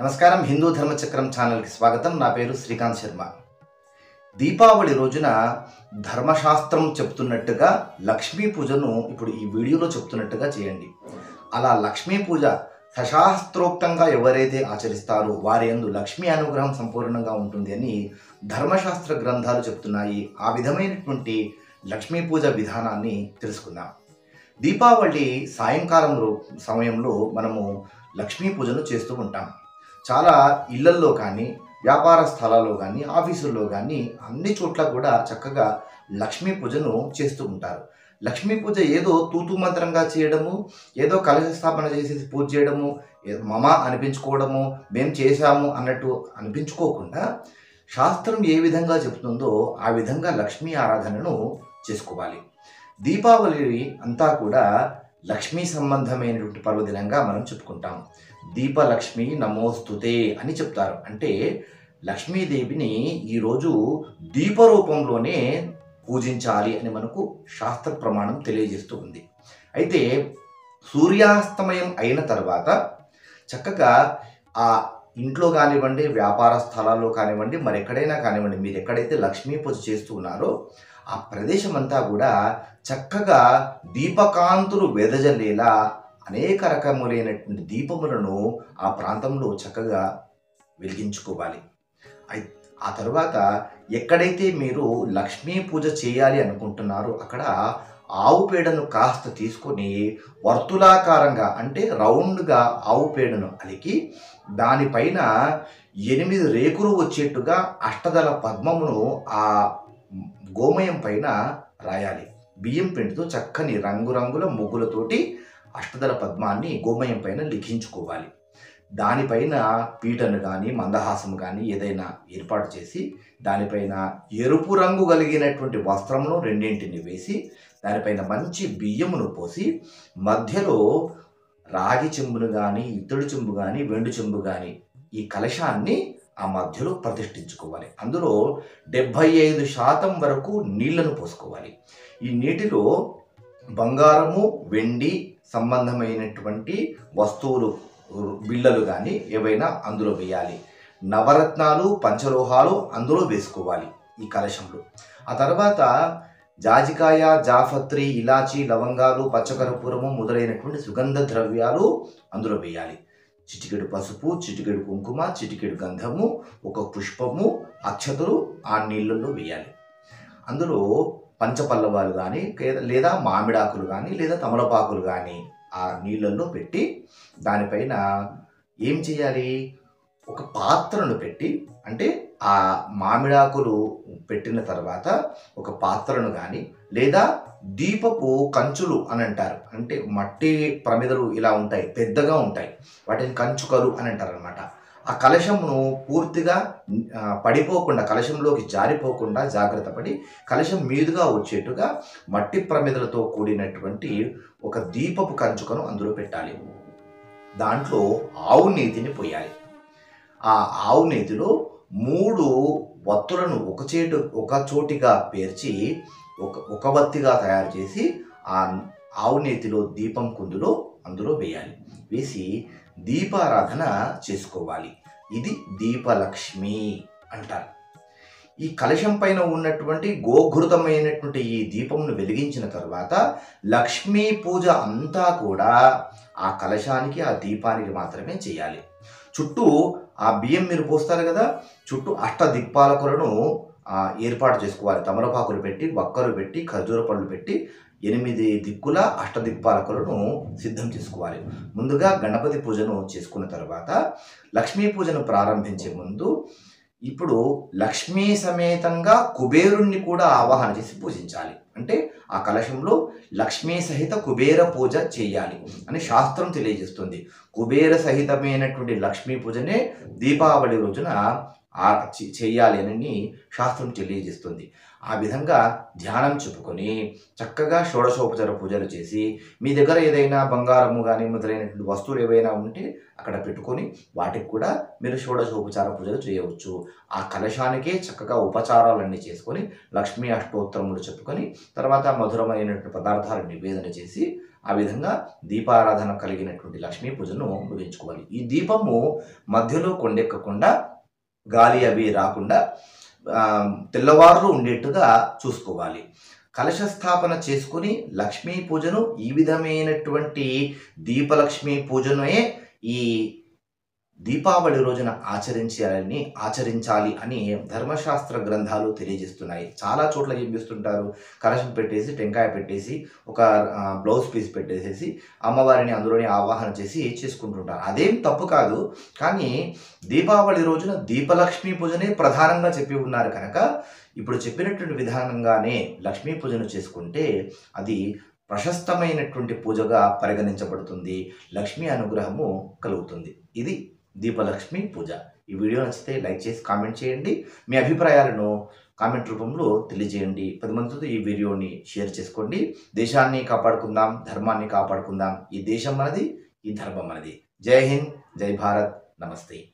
నమస్కారం హిందూ ధర్మచక్రం ఛానల్కి స్వాగతం నా పేరు శ్రీకాంత్ శర్మ దీపావళి రోజున ధర్మశాస్త్రం చెప్తున్నట్టుగా లక్ష్మీ పూజను ఇప్పుడు ఈ వీడియోలో చెప్తున్నట్టుగా చేయండి అలా లక్ష్మీ పూజ సశాస్త్రోక్తంగా ఎవరైతే ఆచరిస్తారో వారి యందు లక్ష్మీ అనుగ్రహం సంపూర్ణంగా ఉంటుంది అని ధర్మశాస్త్ర గ్రంథాలు చెప్తున్నాయి ఆ విధమైనటువంటి లక్ష్మీ పూజ విధానాన్ని తెలుసుకుందాం దీపావళి సాయంకాలం రో- సమయంలో మనము లక్ష్మీ పూజను చేస్తూ ఉంటాం చాలా ఇళ్లల్లో కానీ వ్యాపార స్థలాల్లో కానీ ఆఫీసుల్లో కానీ అన్ని చోట్ల కూడా చక్కగా లక్ష్మీ పూజను చేస్తూ ఉంటారు లక్ష్మీ పూజ ఏదో తూతు మంత్రంగా చేయడము ఏదో కలశ స్థాపన చేసేసి పూజ చేయడము ఏ- మమ అనిపించుకోవడము మేం చేశాము అన్నట్టు అనిపించుకోకుండా శాస్త్రం ఏ విధంగా చెప్తుందో ఆ విధంగా లక్ష్మీ ఆరాధనను చేసుకోవాలి దీపావళి అంతా కూడా లక్ష్మీ సంబంధమైనటువంటి పర్వదినంగా మనం చెప్పుకుంటాం దీపలక్ష్మి నమోస్తుతే అని చెప్తారు అంటే లక్ష్మీదేవిని ఈరోజు దీపరూపంలోనే పూజించాలి అని మనకు శాస్త్ర ప్రమాణం తెలియజేస్తూ ఉంది అయితే సూర్యాస్తమయం అయిన తర్వాత చక్కగా ఆ ఇంట్లో కానివ్వండి వ్యాపార స్థలాల్లో కానివ్వండి మరి ఎక్కడైనా కానివ్వండి మీరు ఎక్కడైతే లక్ష్మీ పూజ చేస్తూ ఉన్నారో ఆ ప్రదేశం అంతా కూడా చక్కగా దీపకాంతులు వెదజల్లేలా అనేక రకములైనటువంటి దీపములను ఆ ప్రాంతంలో చక్కగా వెలిగించుకోవాలి అయి- ఆ తర్వాత ఎక్కడైతే మీరు లక్ష్మీ పూజ చేయాలి అనుకుంటున్నారో అక్కడ ఆవు పేడను కాస్త తీసుకొని వర్తులాకారంగా అంటే రౌండ్గా ఆవు పేడను అలికి దానిపైన ఎనిమిది రేకులు వచ్చేట్టుగా అష్టదల పద్మమును ఆ గోమయం పైన రాయాలి బియ్యం పిండితో చక్కని రంగురంగుల ముగ్గులతోటి అష్టదల పద్మాన్ని గోమయం పైన లిఖించుకోవాలి దానిపైన పీటను కానీ మందహాసము కానీ ఏదైనా ఏర్పాటు చేసి దానిపైన ఎరుపు రంగు కలిగినటువంటి వస్త్రమును రెండింటిని వేసి దానిపైన మంచి బియ్యమును పోసి మధ్యలో రాగి చెంబును కానీ ఇత్తడి చెంబు కానీ వెండు చెంబు కానీ ఈ కలశాన్ని ఆ మధ్యలో ప్రతిష్ఠించుకోవాలి అందులో డెబ్భై ఐదు శాతం వరకు నీళ్లను పోసుకోవాలి ఈ నీటిలో బంగారము వెండి సంబంధమైనటువంటి వస్తువులు బిళ్ళలు కానీ ఏవైనా అందులో వేయాలి నవరత్నాలు పంచలోహాలు అందులో వేసుకోవాలి ఈ కలశంలో ఆ తర్వాత జాజికాయ జాఫత్రి ఇలాచి లవంగాలు పచ్చకర్పూరము మొదలైనటువంటి సుగంధ ద్రవ్యాలు అందులో వేయాలి చిటికెడు పసుపు చిటికెడు కుంకుమ చిటికెడు గంధము ఒక పుష్పము అక్షతలు ఆ నీళ్ళల్లో వేయాలి అందులో పంచపల్లవాలు కానీ లేదా మామిడాకులు కానీ లేదా తమలపాకులు కానీ ఆ నీళ్ళల్లో పెట్టి దానిపైన ఏం చేయాలి ఒక పాత్రను పెట్టి అంటే ఆ మామిడాకులు పెట్టిన తర్వాత ఒక పాత్రను కానీ లేదా దీపపు కంచులు అని అంటారు అంటే మట్టి ప్రమిదలు ఇలా ఉంటాయి పెద్దగా ఉంటాయి వాటిని కంచుకలు అని అంటారు అనమాట ఆ కలశమును పూర్తిగా ఆ, పడిపోకుండా కలశంలోకి జారిపోకుండా జాగ్రత్త పడి కలశం మీదుగా వచ్చేట్టుగా మట్టి ప్రమిదలతో కూడినటువంటి ఒక దీపపు కంచుకను అందులో పెట్టాలి దాంట్లో ఆవు నేతిని పోయాలి ఆ ఆవు నేతిలో మూడు వత్తులను ఒక చేటు ఒక చోటిగా పేర్చి ఒక ఒక వత్తిగా తయారు చేసి ఆ ఆవు నేతిలో దీపం కుందులో అందులో వేయాలి వేసి దీపారాధన చేసుకోవాలి ఇది దీపలక్ష్మి అంటారు ఈ కలశం పైన ఉన్నటువంటి గోఘృతమైనటువంటి ఈ దీపమును వెలిగించిన తర్వాత లక్ష్మీ పూజ అంతా కూడా ఆ కలశానికి ఆ దీపానికి మాత్రమే చేయాలి చుట్టూ ఆ బియ్యం మీరు పోస్తారు కదా చుట్టూ అష్ట దిక్పాలకులను ఆ, ఏర్పాటు చేసుకోవాలి తమలపాకులు పెట్టి వక్కలు పెట్టి ఖర్జూర పళ్ళు పెట్టి ఎనిమిది దిక్కుల అష్ట దిక్పాలకులను సిద్ధం చేసుకోవాలి ముందుగా గణపతి పూజను చేసుకున్న తర్వాత లక్ష్మీ పూజను ప్రారంభించే ముందు ఇప్పుడు లక్ష్మీ సమేతంగా కుబేరుణ్ణి కూడా ఆవాహన చేసి పూజించాలి అంటే ఆ కలశంలో లక్ష్మీ సహిత కుబేర పూజ చేయాలి అని శాస్త్రం తెలియజేస్తుంది కుబేర సహితమైనటువంటి లక్ష్మీ పూజనే దీపావళి రోజున ఆ చే- చేయాలి అని శాస్త్రం తెలియజేస్తుంది ఆ విధంగా ధ్యానం చెప్పుకొని చక్కగా షోడశోపచార పూజలు చేసి మీ దగ్గర ఏదైనా బంగారము కానీ మొదలైనటువంటి వస్తువులు ఏవైనా ఉంటే అక్కడ పెట్టుకొని వాటికి కూడా మీరు షోడశోపచార పూజలు చేయవచ్చు ఆ కలశానికే చక్కగా ఉపచారాలన్నీ చేసుకొని లక్ష్మీ అష్టోత్తరములు చెప్పుకొని తర్వాత మధురమైనటువంటి పదార్థాలు నివేదన చేసి ఆ విధంగా దీపారాధన కలిగినటువంటి లక్ష్మీ పూజను ముగించుకోవాలి ఈ దీపము మధ్యలో కొండెక్కకుండా గాలి అవి రాకుండా ఆ, తెల్లవారులు ఉండేట్టుగా చూసుకోవాలి కలశ స్థాపన చేసుకుని లక్ష్మీ పూజను ఈ విధమైనటువంటి దీపలక్ష్మీ పూజనే ఈ దీపావళి రోజున ఆచరించాలని ఆచరించాలి అని ధర్మశాస్త్ర గ్రంథాలు తెలియజేస్తున్నాయి చాలా చోట్ల ఏం చేస్తుంటారు కలశం పెట్టేసి టెంకాయ పెట్టేసి ఒక ఆ, బ్లౌజ్ పీస్ పెట్టేసేసి అమ్మవారిని అందులోనే ఆవాహన చేసి చేసుకుంటుంటారు అదేం తప్పు కాదు కానీ దీపావళి రోజున దీపలక్ష్మి పూజనే ప్రధానంగా చెప్పి ఉన్నారు కనుక ఇప్పుడు చెప్పినటువంటి విధానంగానే లక్ష్మీ పూజను చేసుకుంటే అది ప్రశస్తమైనటువంటి పూజగా పరిగణించబడుతుంది లక్ష్మీ అనుగ్రహము కలుగుతుంది ఇది దీపలక్ష్మి పూజ ఈ వీడియో నచ్చితే లైక్ చేసి కామెంట్ చేయండి మీ అభిప్రాయాలను కామెంట్ రూపంలో తెలియజేయండి పది మందితో ఈ వీడియోని షేర్ చేసుకోండి దేశాన్ని కాపాడుకుందాం ధర్మాన్ని కాపాడుకుందాం ఈ దేశం మనది ఈ ధర్మం మనది జై హింద్ జై భారత్ నమస్తే